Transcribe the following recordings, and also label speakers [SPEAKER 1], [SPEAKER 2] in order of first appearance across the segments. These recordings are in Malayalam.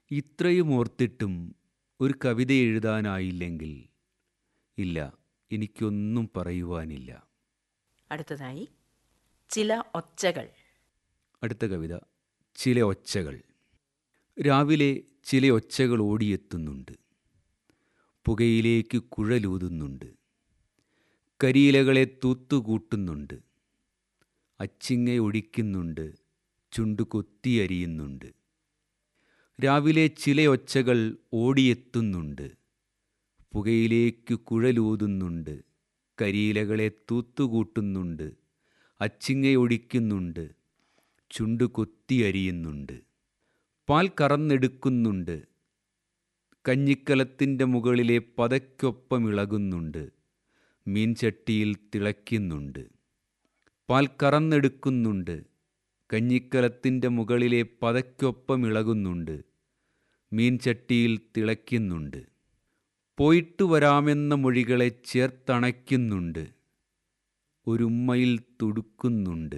[SPEAKER 1] ഇത്രയും ഓർത്തിട്ടും ഒരു കവിത എഴുതാനായില്ലെങ്കിൽ ഇല്ല എനിക്കൊന്നും പറയുവാനില്ല
[SPEAKER 2] അടുത്തതായി ചില ഒച്ചകൾ
[SPEAKER 1] അടുത്ത കവിത ചില ഒച്ചകൾ രാവിലെ ചില ഒച്ചകൾ ഓടിയെത്തുന്നുണ്ട് പുകയിലേക്ക് കുഴലൂതുന്നുണ്ട് കരിയിലകളെ തൂത്തുകൂട്ടുന്നുണ്ട് അച്ചിങ്ങ ഒടിക്കുന്നുണ്ട് ചുണ്ടു കൊത്തിയരിയുന്നുണ്ട് രാവിലെ ചില ഒച്ചകൾ ഓടിയെത്തുന്നുണ്ട് പുകയിലേക്ക് കുഴലൂതുന്നുണ്ട് കരിയിലകളെ തൂത്തുകൂട്ടുന്നുണ്ട് അച്ചിങ്ങയൊടിക്കുന്നുണ്ട് ചുണ്ടു കൊത്തിയരിയുന്നുണ്ട് പാൽ കറന്നെടുക്കുന്നുണ്ട് കഞ്ഞിക്കലത്തിൻ്റെ മുകളിലെ പതയ്ക്കൊപ്പം ഇളകുന്നുണ്ട് മീൻചട്ടിയിൽ തിളയ്ക്കുന്നുണ്ട് പാൽ കറന്നെടുക്കുന്നുണ്ട് കഞ്ഞിക്കലത്തിൻ്റെ മുകളിലെ പതയ്ക്കൊപ്പം ഇളകുന്നുണ്ട് മീൻചട്ടിയിൽ തിളയ്ക്കുന്നുണ്ട് പോയിട്ടു വരാമെന്ന മൊഴികളെ ചേർത്തണയ്ക്കുന്നുണ്ട് ഒരുമ്മയിൽ തുടുക്കുന്നുണ്ട്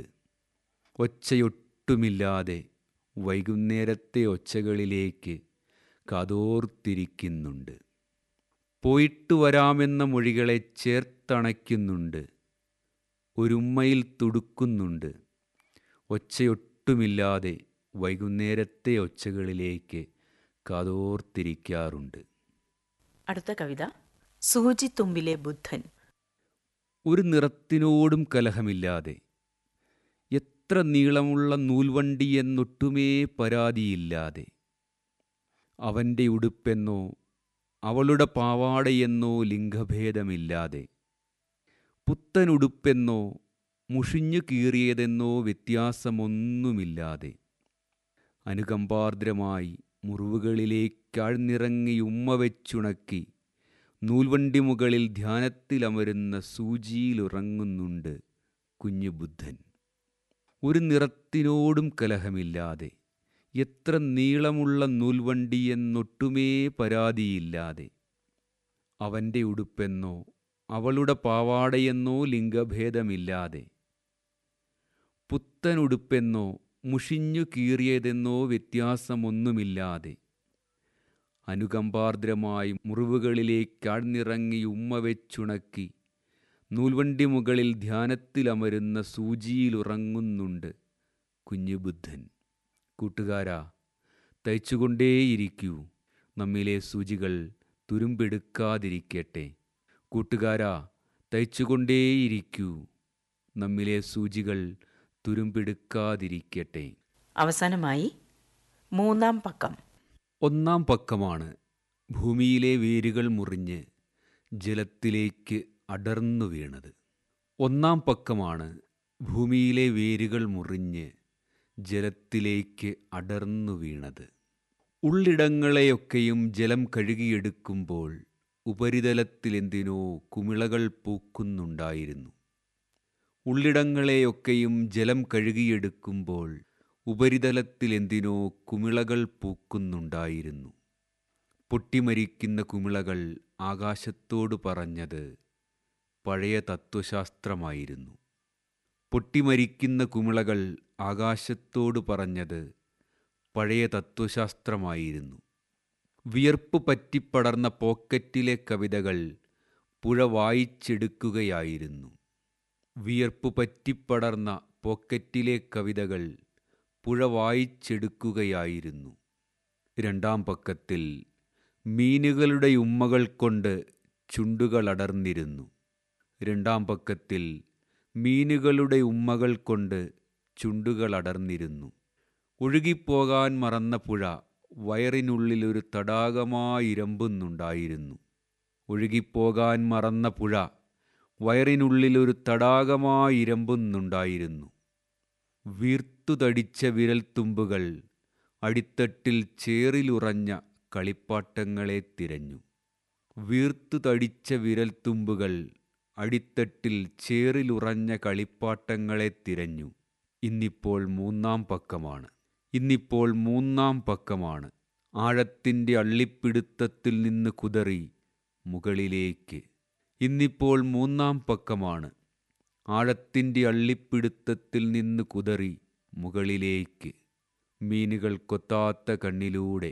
[SPEAKER 1] ഒച്ചയൊട്ടുമില്ലാതെ വൈകുന്നേരത്തെ ഒച്ചകളിലേക്ക് കാതോർത്തിരിക്കുന്നുണ്ട് പോയിട്ടു വരാമെന്ന മൊഴികളെ ചേർത്തണയ്ക്കുന്നുണ്ട് ഒരുമ്മയിൽ തുടുക്കുന്നുണ്ട് ഒച്ചയൊട്ടുമില്ലാതെ വൈകുന്നേരത്തെ ഒച്ചകളിലേക്ക് കാതോർത്തിരിക്കാറുണ്ട്
[SPEAKER 2] അടുത്ത കവിത സൂചിത്തുമ്പിലെ ബുദ്ധൻ
[SPEAKER 1] ഒരു നിറത്തിനോടും കലഹമില്ലാതെ എത്ര നീളമുള്ള നൂൽവണ്ടി എന്നൊട്ടുമേ പരാതിയില്ലാതെ അവൻ്റെ ഉടുപ്പെന്നോ അവളുടെ പാവാടയെന്നോ ലിംഗഭേദമില്ലാതെ പുത്തൻ ഉടുപ്പെന്നോ മുഷിഞ്ഞു കീറിയതെന്നോ വ്യത്യാസമൊന്നുമില്ലാതെ അനുകമ്പാർദ്രമായി മുറിവുകളിലേക്കാഴ്ന്നിറങ്ങി ഉമ്മ വെച്ചുണക്കി നൂൽവണ്ടി മുകളിൽ ധ്യാനത്തിലമരുന്ന സൂചിയിലുറങ്ങുന്നുണ്ട് കുഞ്ഞു ബുദ്ധൻ ഒരു നിറത്തിനോടും കലഹമില്ലാതെ എത്ര നീളമുള്ള നൂൽവണ്ടി എന്നൊട്ടുമേ പരാതിയില്ലാതെ അവൻ്റെ ഉടുപ്പെന്നോ അവളുടെ പാവാടയെന്നോ ലിംഗഭേദമില്ലാതെ പുത്തൻ ഉടുപ്പെന്നോ മുഷിഞ്ഞു കീറിയതെന്നോ വ്യത്യാസമൊന്നുമില്ലാതെ അനുകമ്പാർദ്രമായി മുറിവുകളിലേക്കാഴ്ന്നിറങ്ങി ഉമ്മ വെച്ചുണക്കി നൂൽവണ്ടി മുകളിൽ ധ്യാനത്തിലമരുന്ന സൂചിയിലുറങ്ങുന്നുണ്ട് കുഞ്ഞു ബുദ്ധൻ കൂട്ടുകാരാ തയ്ച്ചുകൊണ്ടേയിരിക്കൂ നമ്മിലെ സൂചികൾ തുരുമ്പെടുക്കാതിരിക്കട്ടെ കൂട്ടുകാരാ തയ്ച്ചുകൊണ്ടേയിരിക്കൂ നമ്മിലെ സൂചികൾ തുരുമ്പെടുക്കാതിരിക്കട്ടെ
[SPEAKER 2] അവസാനമായി മൂന്നാം പക്കം
[SPEAKER 1] ഒന്നാം പക്കമാണ് ഭൂമിയിലെ വേരുകൾ മുറിഞ്ഞ് ജലത്തിലേക്ക് അടർന്നു വീണത് ഒന്നാം പക്കമാണ് ഭൂമിയിലെ വേരുകൾ മുറിഞ്ഞ് ജലത്തിലേക്ക് അടർന്നു വീണത് ഉള്ളിടങ്ങളെയൊക്കെയും ജലം കഴുകിയെടുക്കുമ്പോൾ ഉപരിതലത്തിലെന്തിനോ കുമിളകൾ പൂക്കുന്നുണ്ടായിരുന്നു ഉള്ളിടങ്ങളെയൊക്കെയും ജലം കഴുകിയെടുക്കുമ്പോൾ ഉപരിതലത്തിലെന്തിനോ കുമിളകൾ പൂക്കുന്നുണ്ടായിരുന്നു പൊട്ടിമരിക്കുന്ന കുമിളകൾ ആകാശത്തോട് പറഞ്ഞത് പഴയ തത്വശാസ്ത്രമായിരുന്നു പൊട്ടിമരിക്കുന്ന കുമിളകൾ ആകാശത്തോട് പറഞ്ഞത് പഴയ തത്വശാസ്ത്രമായിരുന്നു വിയർപ്പ് പറ്റിപ്പടർന്ന പോക്കറ്റിലെ കവിതകൾ പുഴ വായിച്ചെടുക്കുകയായിരുന്നു വിയർപ്പ് പറ്റിപ്പടർന്ന പോക്കറ്റിലെ കവിതകൾ പുഴ വായിച്ചെടുക്കുകയായിരുന്നു രണ്ടാം പക്കത്തിൽ മീനുകളുടെ ഉമ്മകൾ കൊണ്ട് ചുണ്ടുകളടർന്നിരുന്നു രണ്ടാം പക്കത്തിൽ മീനുകളുടെ ഉമ്മകൾ കൊണ്ട് ചുണ്ടുകളടർന്നിരുന്നു ഒഴുകിപ്പോകാൻ മറന്ന പുഴ വയറിനുള്ളിൽ ഒരു തടാകമായിരമ്പുന്നുണ്ടായിരുന്നു ഒഴുകിപ്പോകാൻ മറന്ന പുഴ വയറിനുള്ളിൽ ഒരു തടാകമായിരമ്പുന്നുണ്ടായിരുന്നു വീർത്തുതടിച്ച വിരൽത്തുമ്പുകൾ അടിത്തട്ടിൽ ചേറിലുറഞ്ഞ കളിപ്പാട്ടങ്ങളെ തിരഞ്ഞു വീർത്തുതടിച്ച വിരൽത്തുമ്പുകൾ അടിത്തട്ടിൽ ചേറിലുറഞ്ഞ കളിപ്പാട്ടങ്ങളെ തിരഞ്ഞു ഇന്നിപ്പോൾ മൂന്നാം പക്കമാണ് ഇന്നിപ്പോൾ മൂന്നാം പക്കമാണ് ആഴത്തിൻ്റെ അള്ളിപ്പിടുത്തത്തിൽ നിന്ന് കുതറി മുകളിലേക്ക് ഇന്നിപ്പോൾ മൂന്നാം പക്കമാണ് ആഴത്തിൻ്റെ അള്ളിപ്പിടുത്തത്തിൽ നിന്ന് കുതറി മുകളിലേക്ക് മീനുകൾ കൊത്താത്ത കണ്ണിലൂടെ